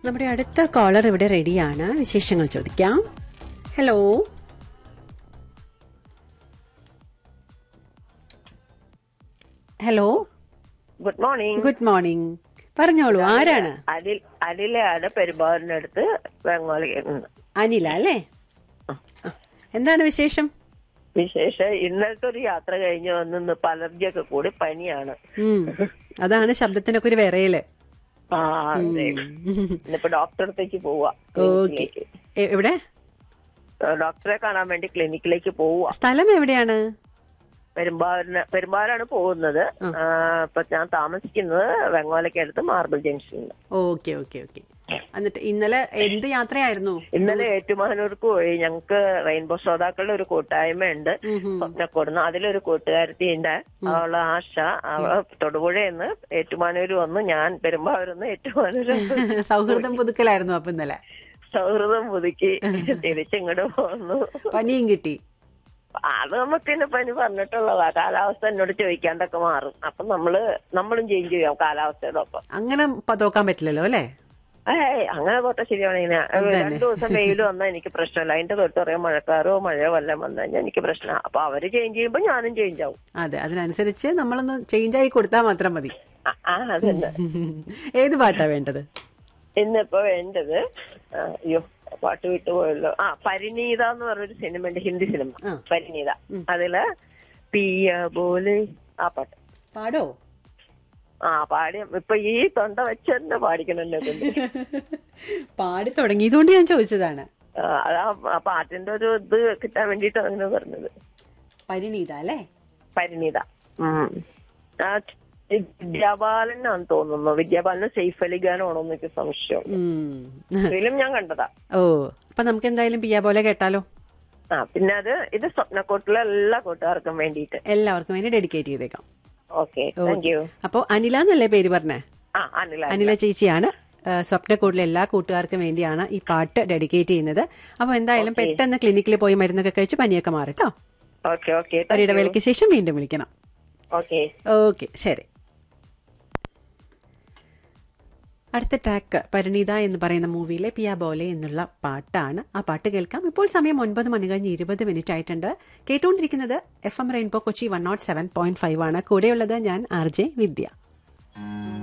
നമ്മുടെ അടുത്ത കോളർ ഇവിടെ റെഡിയാണ് വിശേഷങ്ങൾ ചോദിക്കാം hello hello good morning good morning പറഞ്ഞോളൂ ആരാണ് അനിൽ അനിലാണ് പെരുമ്പാവൂരിനടുത്ത് ബംഗാളി അനില അല്ലേ ആ, എന്താണ് വിശേഷം വിശേഷം ഇന്നലത്തെ ഒരു യാത്ര കഴിഞ്ഞ് വന്ന് പലർജിയൊക്കെ കൂടി പനിയാണ് ഉം അതാണ് ശബ്ദത്തിനൊക്കെ ഒരു വിറയല് ആ അതെ ഇന്നിപ്പോ ഡോക്ടറെ അടുത്തേക്ക് പോവാ ഓക്കെ എവിടെ ഡോക്ടറെ കാണാൻ വേണ്ടി ക്ലിനിക്കിലേക്ക് പോവുക സ്ഥലം എവിടെയാണ് പെരുമ്പാവൂരിന് പെരുമ്പാവൂരാണ് പോകുന്നത് ആ, ഇപ്പൊ ഞാൻ താമസിക്കുന്നത് വെങ്ങോലക്കടുത്ത് മാർബിൾ ജംഗ്ഷനിൽ ഓക്കെ ഓക്കെ ഓക്കെ എന്നിട്ട് ഇന്നലെ എന്ത് യാത്രയായിരുന്നു ഇന്നലെ ഏറ്റുമാനൂർക്ക് പോയി ഞങ്ങക്ക് റെയിൻബോ ശ്രോതാക്കളുടെ ഒരു കൂട്ടായ്മ ഉണ്ട് സ്വപ്നക്കൊടുന്ന അതിലൊരു കൂട്ടുകാരത്തി ഉണ്ട് അവള് ആശ അവള് തൊടുപുഴയെന്ന് ഏറ്റുമാനൂര് വന്നു ഞാൻ പെരുമ്പാവൂരിന്ന് ഏറ്റുമാനൂര് വന്നു. സൗഹൃദം പുതുക്കലായിരുന്നു അപ്പൊ ഇന്നലെ സൗഹൃദം പുതുക്കി തിരിച്ചിങ്ങോട്ട് പോന്നു പനിയും കിട്ടി അത് നമുക്ക് പിന്നെ പനി പറഞ്ഞിട്ടുള്ളതാ കാലാവസ്ഥ എന്നോട് ചോദിക്കാണ്ടൊക്കെ മാറും അപ്പൊ നമ്മള് നമ്മളും ചേഞ്ച് ചെയ്യാം കാലാവസ്ഥയുടെ ഒപ്പം അങ്ങനെ പ- തോക്കാൻ പറ്റില്ലല്ലോ അല്ലേ ഏയ് അങ്ങനെ പോട്ടെ ശരിയാണ് ഇങ്ങനെ രണ്ടു ദിവസം വെയിൽ വന്നാൽ എനിക്ക് പ്രശ്നമില്ല അതിന്റെ തൊട്ട് പറയാം മഴക്കാരോ മഴയോ വല്ലതും വന്നു കഴിഞ്ഞാൽ എനിക്ക് പ്രശ്നമാണ് അപ്പൊ അവര് ചേഞ്ച് ചെയ്യുമ്പോ ഞാനും ചേഞ്ച് ആവും അതെ അതിനനുസരിച്ച് നമ്മളൊന്ന് ചേഞ്ച് ആയി കൊടുത്താൽ മാത്രം മതി ആ, ആ അതന്നെ ഏത് പാട്ടാ വേണ്ടത് ഇന്നിപ്പോ വേണ്ടത് ആ, അയ്യോ പാട്ട് വിട്ടുപോയല്ലോ ആ പരിണീത എന്ന് പറഞ്ഞൊരു സിനിമ ഉണ്ട് ഹിന്ദി സിനിമ ആ. പരിണീത അതില് പിയ പോലെ ആ പാട്ട് പാടോ ആ പാടി ഇപ്പൊ ഈ തൊണ്ട വെച്ച് തന്നെ പാടിക്കണം എന്നെ കൊണ്ട് പാടി തുടങ്ങിയതുകൊണ്ട് ഞാൻ ചോദിച്ചതാണ് ആ, അതാ ആ പാട്ടിന്റെ ഒരു ഇത് കിട്ടാൻ വേണ്ടിട്ട് അങ്ങനെ പറഞ്ഞത് പരിണീത അല്ലേ പരിണിത ഉം. ആ വിദ്യാബാലനാന്ന് തോന്നുന്നു വിദ്യാബാലന് സേഫ് അലി ഖാനാണോ എന്നൊക്കെ സംശയം ഉം. ഫിലിം ഞാൻ കണ്ടതാ ഓ അപ്പൊ നമുക്ക് എന്തായാലും പിയ പോലെ കേട്ടാലോ ആ പിന്നെ അത് ഇത് സ്വപ്നക്കോട്ടിലെ എല്ലാ കൂട്ടുകാർക്കും വേണ്ടിയിട്ട് എല്ലാവർക്കും വേണ്ടി ഡെഡിക്കേറ്റ് ചെയ്തേക്കാം ഓക്കെ താങ്ക് യു അപ്പോ അനില എന്നല്ലേ പേര് പറഞ്ഞേ ആ അനില അനില ചേച്ചിയാണ് ആ, സ്വപ്നക്കൂടിലെ എല്ലാ കൂട്ടുകാർക്കും വേണ്ടിയാണ് ഈ പാട്ട് ഡെഡിക്കേറ്റ് ചെയ്യുന്നത് അപ്പൊ എന്തായാലും പെട്ടെന്ന് ക്ലിനിക്കിൽ പോയി മരുന്നൊക്കെ കഴിച്ച് പനിയൊക്കെ മാറട്ടോ ഓക്കെ ഓക്കെ ഒരിടവേളയ്ക്ക് ശേഷം വീണ്ടും വിളിക്കണം ഓക്കെ ഓക്കെ ശരി അടുത്ത ട്രാക്ക് പരിണീത എന്ന് പറയുന്ന മൂവിയിലെ പിയ ബോലെ എന്നുള്ള പാട്ടാണ് ആ പാട്ട് കേൾക്കാം ഇപ്പോൾ സമയം ഒൻപത് മണി കഴിഞ്ഞ് ഇരുപത് മിനിറ്റ് ആയിട്ടുണ്ട് കേട്ടുകൊണ്ടിരിക്കുന്നത് F M rainbow Kochi one nought seven point five ആണ് കൂടെയുള്ളത് ഞാൻ ആർ ജെ വിദ്യ